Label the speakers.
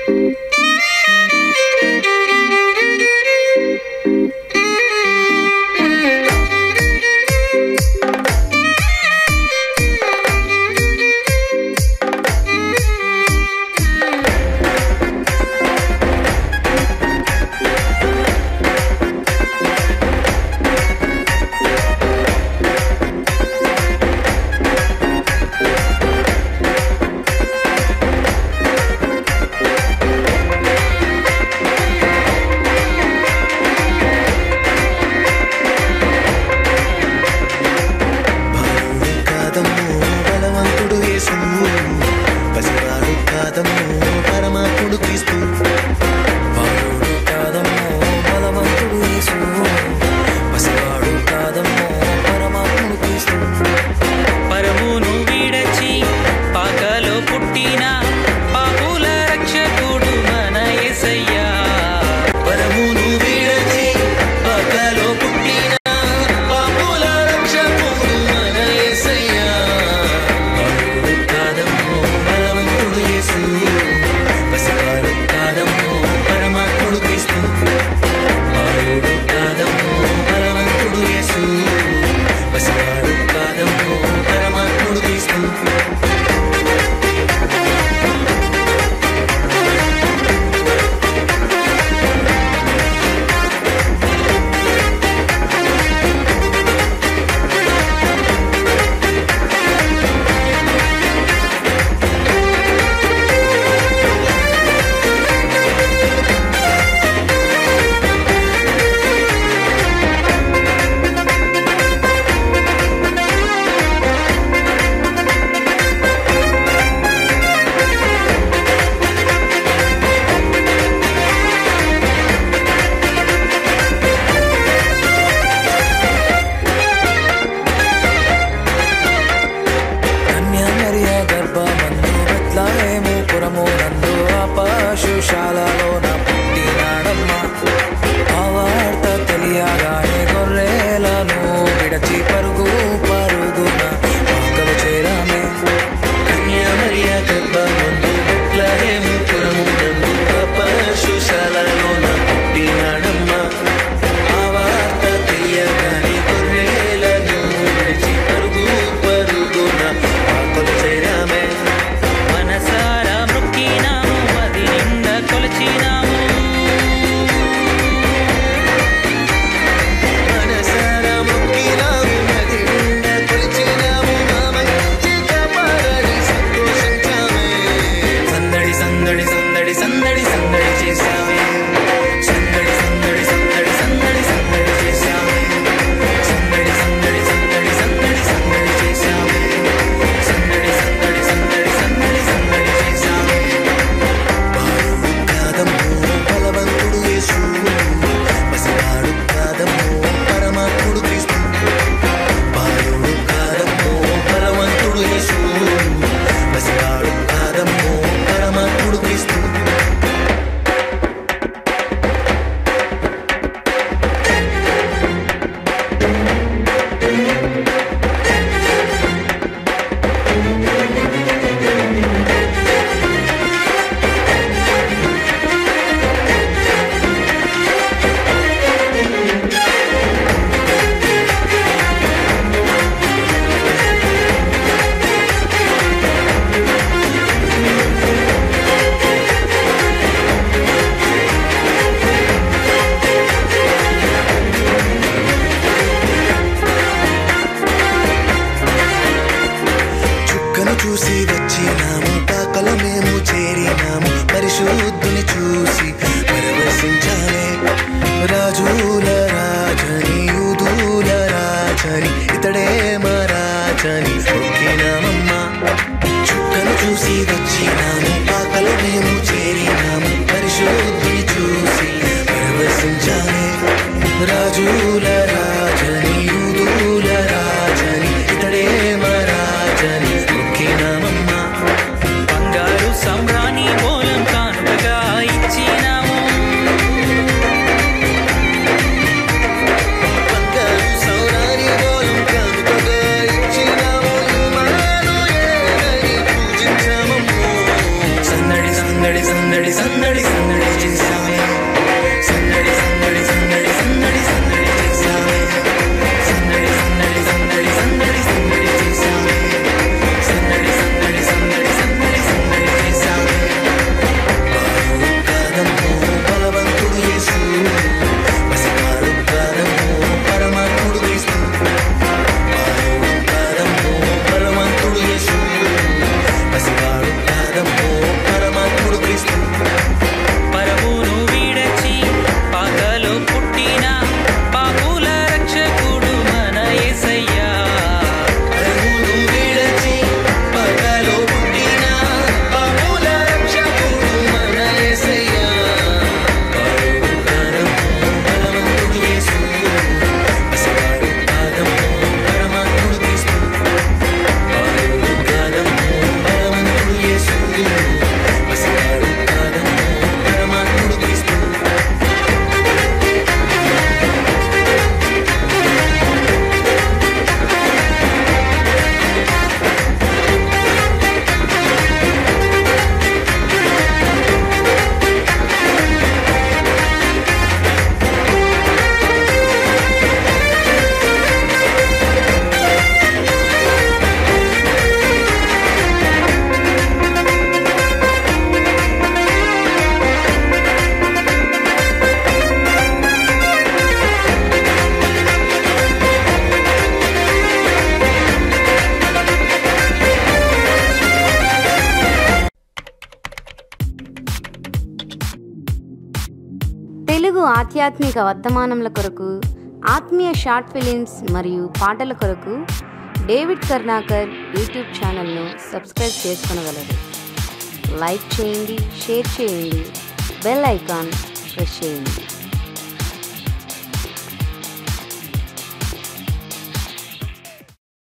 Speaker 1: బాలుడు కాదమ్ము బలవంతుడు యేసు పసివాడు కాదమ్ము పరమాత్ముడు క్రీస్తు బాలుడు కాదమ్ము బలవంతుడు యేసు పసివాడు కాదమ్ము పరమాత్ముడు క్రీస్తు
Speaker 2: పరమును విడచి పాకలో పుట్టిన పాపుల రక్షకుడు మన యేసయ్యా
Speaker 1: పరమును విడచి పక్కలో పుట్టిన పాపుల రక్షకుడు మన యేసయ్యా బాలుడు కాదమ్ము బలవంతుడు యేసు పసివాడు కాదమ్ము పరమాత్ముడు క్రీస్తు బాలుడు కాదమ్ము బలవంతుడు యేసు పసివాడు కాదమ్ము పరమాత్ముడు క్రీస్తు కన్యామరియ గర్భమందు బెత్లహేము పురము నందు ఆ పశుశాలలో నా పుట్టినాడమ్మ ఆ వార్త తెలియగానే గొర్రెలను విడచి పరుగు పరుగున పాకలు చేరామే కన్యామరియ గర్భమందు బెత్లహేము పురము నందు ఆ పశుశాలలో నా పుట్టినాడమ్మ ఆ వార్త తెలియగానే గొర్రెలను విడిచి పరుగు పరుగున పాకలు చేరామే
Speaker 2: మనసారా మృక్కినాము అది నిండా కొలిచినాము
Speaker 1: మనసారా మొక్కినాము, నది నిండా కొలిచినాము, మా మంచి కాపాడని సంతోషించామే. సందడి సందడి సందడి సందడి సందడి చేశామే సందడి సందడి సందడి సందడి సందడి చేశామే సందడి సందడి సందడి సందడి సందడి చేశామే సందడి సందడి సందడి సందడి సందడి చేశామే బాలుడు కాదమ్ము బలవంతుడు యేసు పసివాడు కాదమ్ము పరమాత్ముడు క్రీస్తు బాలుడు కాదమ్ము బలవంతుడు యేసు పసివాడు కాదమ్ము పరమాత్ముడు క్రీస్తు చుక్కను చూసి వచ్చినాము పాకల మేము చేరినాము పరిశుద్ధుని చూసి పరవశించాలే రాజుల రాజని యూదుల రాజని ఇతడే మా రాజని ఒక్కినామమ్మా చుక్కను చూసి వచ్చినాము పాకల మేము చేరినాము పరిశుద్ధుని చూసి పరవశించాలే రాజుల రాజని యూదుల రాజని ఇతడే మా రాజని ఒక్కినామమ్మా
Speaker 2: బంగారు సంబ్రాణి మూలం కానుకగా
Speaker 1: సందడి సందడి సందడి చేశావే సందడి సందడి సందడి సందడి సందడి చేశావే సందడి సందడి సందడి సందడి సందడి చేశావే సందడి సందడి సందడి సందడి సందడి చేశావే వాడు కాదమ్మో బలవంతుడు యేసు పసివాడు కాదమ్మో పరమాత్ముడు క్రీస్తు వాడు కాదమ్మో బలవంతుడు యేసు పసివాడు కాదమ్మో పరమాత్ముడు క్రీస్తు
Speaker 2: పరమును వీడచి పాకలో పుట్టిన పాపుల రక్షకుడు మన యేసయ్యా
Speaker 1: పరమును వీడచి పగలో పుట్టిన పాపుల రక్షకుడు మన యేసయ్య. వాడు కాదమ్మో బలవంతుడు యేసు పసివాడు కాదమ్మో పరమాత్ముడు క్రీస్తు వాడు కాదమ్మో బలవంతుడు యేసు పసివాడు కాదమ్మో పరమాత్ముడు క్రీస్తు
Speaker 3: తెలుగు ఆధ్యాత్మిక వర్తమానముల కొరకు ఆత్మీయ షార్ట్ ఫిలిమ్స్ మరియు పాటల కొరకు డేవిడ్ కర్ణాకర్ యూట్యూబ్ ఛానల్ను సబ్స్క్రైబ్ చేసుకొనగలరు లైక్ చేయండి షేర్ చేయండి బెల్ ఐకాన్ ప్రెస్ చేయండి